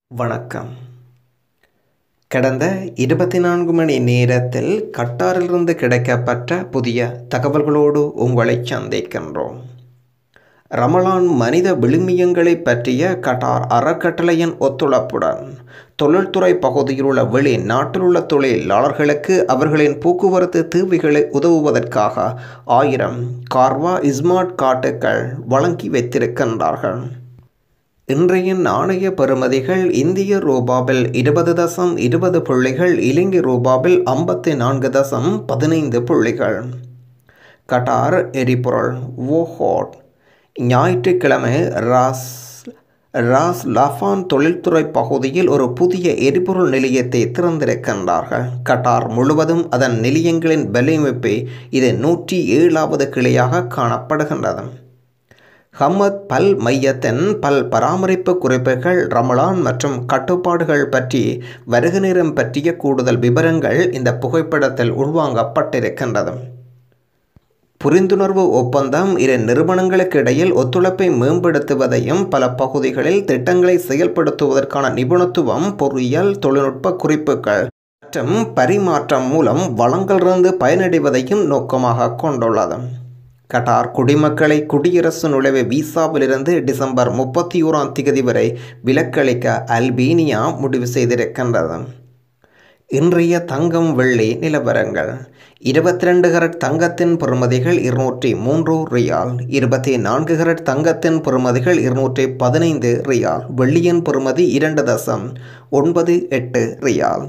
வணக்கம் கடந்த இருபத்தி நான்கு மணி நேரத்தில் கட்டாரிலிருந்து கிடைக்கப்பட்ட புதிய தகவல்களோடு உங்களை சந்திக்கின்றோம் ரமலான் மனித விழுமியங்களை பற்றிய கட்டார் அறக்கட்டளையின் ஒத்துழைப்புடன் தொழில்துறை பகுதியிலுள்ள வெளி நாட்டிலுள்ள தொழிலாளர்களுக்கு அவர்களின் போக்குவரத்து தேவைகளை உதவுவதற்காக ஆயிரம் கார்வா இஸ்மார்ட் கார்டுகள் வழங்கி வைத்திருக்கின்றார்கள் இன்றைய நாணய பெறுமதிகள் இந்திய ரூபாவில் இருபது தசம் இருபது புள்ளிகள் இலங்கை ரூபாவில் ஐம்பத்தி நான்கு தசம் பதினைந்து புள்ளிகள் கட்டார் எரிபொருள் ஓஹோட் ஞாயிற்றுக்கிழமை ராஸ் ராஸ் லஃபான் தொழில்துறை பகுதியில் ஒரு புதிய எரிபொருள் நிலையத்தை திறந்திருக்கின்றார்கள் கட்டார் முழுவதும் அதன் நிலையங்களின் வலையமைப்பு இது நூற்றி ஏழாவது கிளையாக காணப்படுகின்றது ஹம்மத் பல் மையத்தின் பல் பராமரிப்பு குறிப்புகள் ரமலான் மற்றும் கட்டுப்பாடுகள் பற்றி வருக நேரம் பற்றிய கூடுதல் விவரங்கள் இந்த புகைப்படத்தில் உள்வாங்கப்பட்டிருக்கின்றது புரிந்துணர்வு ஒப்பந்தம் இரு நிறுவனங்களுக்கு இடையில் ஒத்துழைப்பை மேம்படுத்துவதையும் பல பகுதிகளில் திட்டங்களை செயல்படுத்துவதற்கான நிபுணத்துவம் பொறியியல் தொழில்நுட்ப குறிப்புகள் மற்றும் பரிமாற்றம் மூலம் வளங்களிலிருந்து பயனடைவதையும் நோக்கமாக கொண்டுள்ளது கட்டார் குடிமக்களை குடியரசு நுழைவு விசாவிலிருந்து டிசம்பர் முப்பத்தி ஓராம் தேதி வரை விலக்களிக்க அல்பீனியா முடிவு செய்திருக்கின்றது இன்றைய தங்கம் வெள்ளி நிலவரங்கள் இருபத்தி ரெண்டு கரட் தங்கத்தின் பெறுமதிகள் இருநூற்றி மூன்று ரியால் இருபத்தி நான்கு கரட் தங்கத்தின் பெறுமதிகள் இருநூற்றி பதினைந்து ரியால் வெள்ளியின் பெறுமதி இரண்டு தசம் ஒன்பது எட்டு ரியால்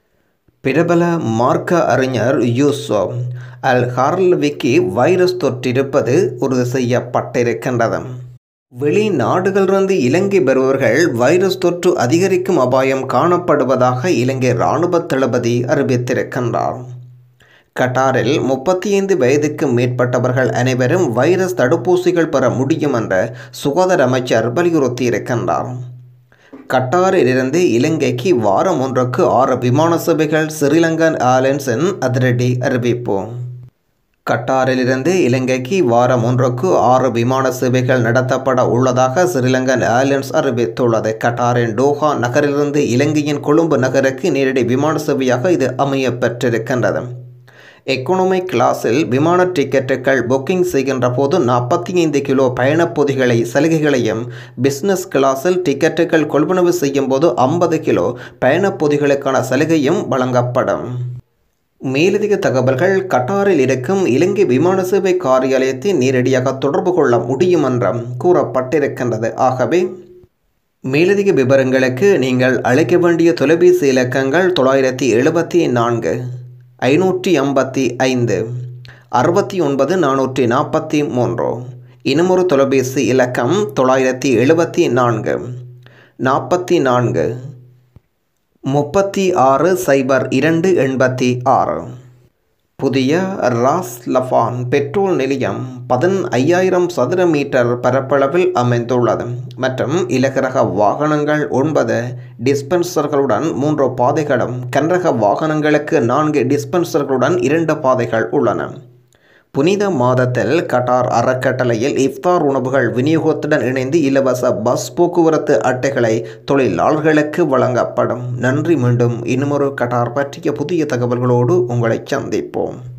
பிரபல மார்க்க அறிஞர் யூசோப் அல் ஹார்ல்விக்கி வைரஸ் தொற்றிருப்பது உறுதி செய்யப்பட்டிருக்கின்றது வெளிநாடுகளிலிருந்து இலங்கை பெறுபவர்கள் வைரஸ் தொற்று அதிகரிக்கும் அபாயம் காணப்படுவதாக இலங்கை இராணுவ தளபதி அறிவித்திருக்கின்றார் கட்டாரில் முப்பத்தி ஐந்து வயதுக்கு மேற்பட்டவர்கள் அனைவரும் வைரஸ் தடுப்பூசிகள் பெற முடியும் என்ற சுகாதார அமைச்சர் வலியுறுத்தியிருக்கின்றார் கட்டாரிலிருந்து இலங்கைக்கு வாரம் ஒன்றுக்கு ஆறு விமான சேவைகள் ஸ்ரீலங்கன் ஏர்லைன்ஸின் அதிரடி அறிவிப்பு கட்டாரிலிருந்து இலங்கைக்கு வாரம் ஒன்றுக்கு ஆறு விமான சேவைகள் நடத்தப்பட உள்ளதாக ஸ்ரீலங்கன் ஏர்லைன்ஸ் அறிவித்துள்ளது கட்டாரின் டோஹா நகரிலிருந்து இலங்கையின் கொழும்பு நகருக்கு நேரடி விமான சேவையாக இது அமைய பெற்றிருக்கின்றது எக்கனாமிக் கிளாஸில் விமான டிக்கெட்டுகள் புக்கிங் செய்கின்ற போது நாற்பத்தி ஐந்து கிலோ பயணப்பொதிகளை சலுகைகளையும் பிஸ்னஸ் கிளாஸில் டிக்கெட்டுகள் கொள்வனவு செய்யும் போது ஐம்பது கிலோ பயணப்பொதிகளுக்கான சலுகையும் வழங்கப்படும் மேலதிக தகவல்கள் கட்டாரில் இருக்கும் இலங்கை விமான சேவை காரியாலயத்தை நேரடியாக தொடர்பு கொள்ள முடியும் என்றும் கூறப்பட்டிருக்கின்றது ஆகவே மேலதிக விவரங்களுக்கு நீங்கள் அழைக்க வேண்டிய தொலைபேசி இலக்கங்கள் தொள்ளாயிரத்தி எழுபத்தி நான்கு ஐநூற்றி ஐம்பத்தி ஐந்து அறுபத்தி ஒன்பது நானூற்றி நாற்பத்தி மூன்று இன்னுமொரு தொலைபேசி இலக்கம் தொள்ளாயிரத்தி எழுபத்தி நான்கு நாற்பத்தி நான்கு முப்பத்தி ஆறு சைபர் இரண்டு எண்பத்தி ஆறு புதிய ராஸ் லஃபான் பெட்ரோல் நிலையம் பதின் ஐயாயிரம் சதுர மீட்டர் பரப்பளவில் அமைந்துள்ளது மற்றும் இலகுரக வாகனங்கள் ஒன்பது டிஸ்பென்சர்களுடன் மூன்று பாதைகளும் கனரக வாகனங்களுக்கு நான்கு டிஸ்பென்சர்களுடன் இரண்டு பாதைகள் உள்ளன புனித மாதத்தில் கட்டார் அறக்கட்டளையில் இஃப்தார் உணவுகள் விநியோகத்துடன் இணைந்து இலவச பஸ் போக்குவரத்து அட்டைகளை தொழிலாளர்களுக்கு வழங்கப்படும் நன்றி மீண்டும் இன்னுமொரு கட்டார் பற்றிய புதிய தகவல்களோடு உங்களை சந்திப்போம்